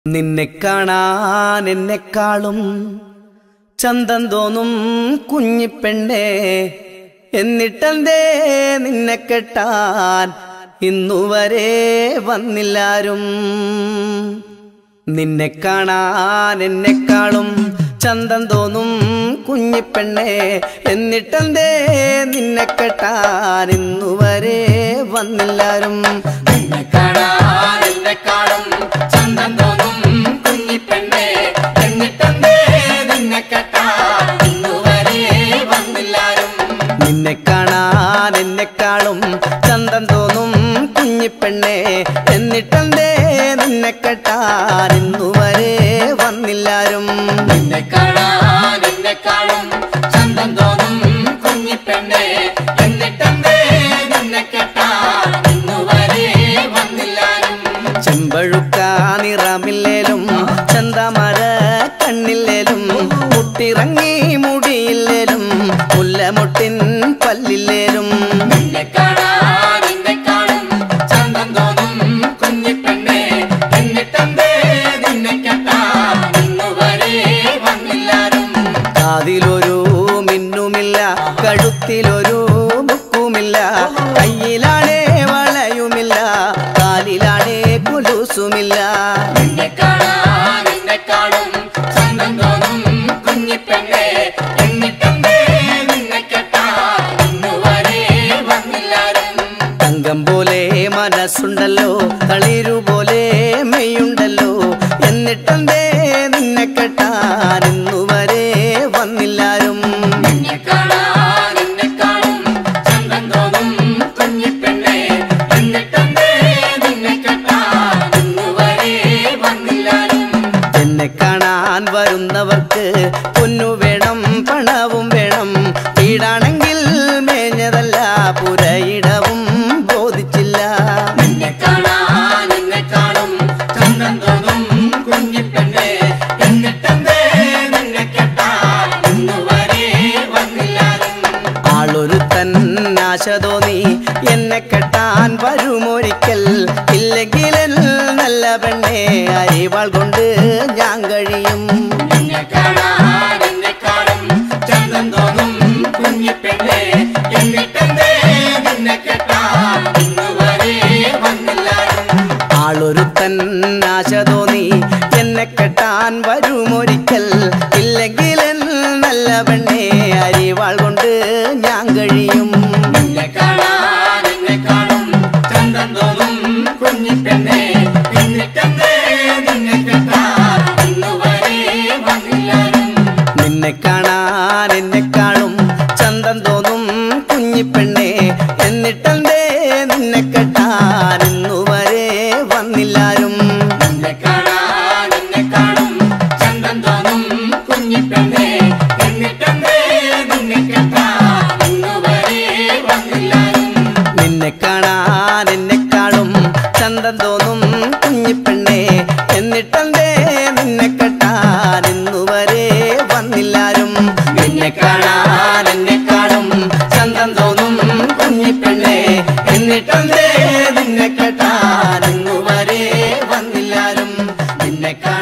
നിന്നെ കാണാൻ എന്നെക്കാളും ചന്തം തോന്നും കുഞ്ഞിപ്പെണ്ണേ എന്നിട്ടെന്തേ നിന്നെ കെട്ടാൻ ഇന്നുവരെ വന്നില്ലാരും നിന്നെ കാണാൻ എന്നെക്കാളും ചന്തം തോന്നും കുഞ്ഞിപ്പെണ്ണേ എന്നിട്ടെന്തേ നിന്നെ കെട്ടാൻ ഇന്നുവരെ വന്നില്ലാരും നിന്നെ കാണാൻ എന്നെക്കാളും ചന്തം തോന്നും കുഞ്ഞിപ്പെണ്ണേ എന്നിട്ടെന്തേ നിന്നെ കെട്ടാൻ ഇന്നുവരെ വന്നില്ലാരും നിന്നെ കാണാൻ എന്നെക്കാളും ചന്തം തോന്നും കുഞ്ഞിപ്പെണ്ണേ എന്നിട്ടെന്തേ നിന്നെ കെട്ടാൻ ഇന്നുവരെ വന്നില്ലാരും നിന്നെ കാണാൻ എന്നെക്കാളും ചന്തം തോന്നും കുഞ്ഞിപ്പെണ്ണേ എന്നിട്ടെന്തേ നിന്നെ കെട്ടാൻ ഇന്നുവരെ വന്നില്ലാരും ചെമ്പഴുക്ക നിറമില്ലേലും ചന്തമര കണ്ണില്ലേലും മുട്ടിറങ്ങി മുടിയില്ലേലും മുല്ലമുട്ടിൻ പല്ലില്ലേലും നിന്നെ കാണാൻ എന്നെക്കാളും ചന്തം തോന്നും കുഞ്ഞിപ്പെണ്ണേ എന്നിട്ടെന്തേ നിന്നെ കെട്ടാൻ ഇന്നുവരെ വന്നില്ലാരും കാതിലൊരു മിന്നുമില്ല കഴുത്തിലൊരു മുക്കുമില്ല കയ്യിലാണേ വളയുമില്ല കാലിലാണേ കുലുസുമില്ല നിന്നെ കാണാൻ എന്നെക്കാളും ചന്തം തോന്നും കുഞ്ഞിപ്പെണ്ണേ എന്നിട്ടെന്തേ നിന്നെ കെട്ടാൻ ഇന്നുവരെ വന്നില്ലാരും തങ്കം പോലെ മനസ്സുണ്ടല്ലോ തളിരു പോലെ മെയ്യുണ്ടല്ലോ എന്നിട്ടെന്തേ നിന്നെ കെട്ടാൻ ഇന്നുവരെ വന്നില്ലാരും നിന്നെ കാണാൻ എന്നെക്കാളും ചന്തം തോന്നും കുഞ്ഞിപ്പെണ്ണേ എന്നിട്ടെന്തേ നിന്നെ കെട്ടാൻ ഇന്നുവരെ വന്നില്ലാരും എന്നെ കാണാൻ വരുന്നവർക്ക് പൊന്നു വേണം പണവും വേണം വീടാണെങ്കിൽ മേഞ്ഞതല്ല പുരയിടവും ബോധിച്ചില്ല നിന്നെ കാണാൻ എന്നെക്കാളും ചന്തം തോന്നും കുഞ്ഞിപ്പെണ്ണേ എന്നിട്ടെന്തേ നിന്നെ കെട്ടാൻ ഇന്നുവരെ വന്നില്ലാരും ആളൊരുത്തൻ ആശ തോന്നി എന്നെ കെട്ടാൻ വരുമൊരിക്കൽ ഇല്ലെങ്കിലൻ നല്ല പെണ്ണെ അരിവാൾ കൊണ്ട് ഞാൻ കഴിയും നിന്നെ കാണാൻ എന്നെക്കാളും ചന്തം തോന്നും കുഞ്ഞിപ്പെണ്ണേ എന്നിട്ടെന്തേ നിന്നെ കെട്ടാൻ ഇന്നുവരെ വന്നില്ലാരും ആളൊരുത്തൻ ആശ തോന്നി എന്നെ കെട്ടാൻ വരുമൊരിക്കൽ ഇല്ലെങ്കിലൻ നല്ല പെണ്ണെ അരിവാൾ കൊണ്ട് ഞാൻ കഴിയും നിന്നെ കാണാൻ എന്നെക്കാളും ചന്തം തോന്നും കുഞ്ഞിപ്പെണ്ണേ എന്നിട്ടെന്തേ നിന്നെ കെട്ടാൻ ഇന്നുവരെ വന്നില്ലാരും നിന്നെ കാണാൻ എന്നെക്കാളും ചന്തം തോന്നും കുഞ്ഞിപ്പെണ്ണെ എന്നിട്ടെന്തേ നിന്നെ കെട്ടാൻ ഇന്നുവരെ വന്നില്ലാരും നിന്നെ കാണാൻ എന്നെക്കാളും ചന്തം തോന്നും കുഞ്ഞിപ്പെണ്ണേ എന്നിട്ടെന്തേ നിന്നെ കെട്ടാൻ ഇന്നുവരെ വന്നില്ലാരും നിന്നെ കാണാൻ എന്നെക്കാളും ചന്തം തോന്നും കുഞ്ഞിപ്പെണ്ണെ എന്നിട്ടെന്തേ നിന്നെ കെട്ടാൻ ഇന്നുവരെ വന്നില്ലാരും നിന്നെ കാണാൻ എന്നെക്കാളും ചന്തം തോന്നും കുഞ്ഞിപ്പെണ്ണെ എന്നിട്ടെന്തേ നിന്നെ കെട്ടാൻ ഇന്നുവരെ വന്നില്ലാരും നിന്നെ കാണാൻ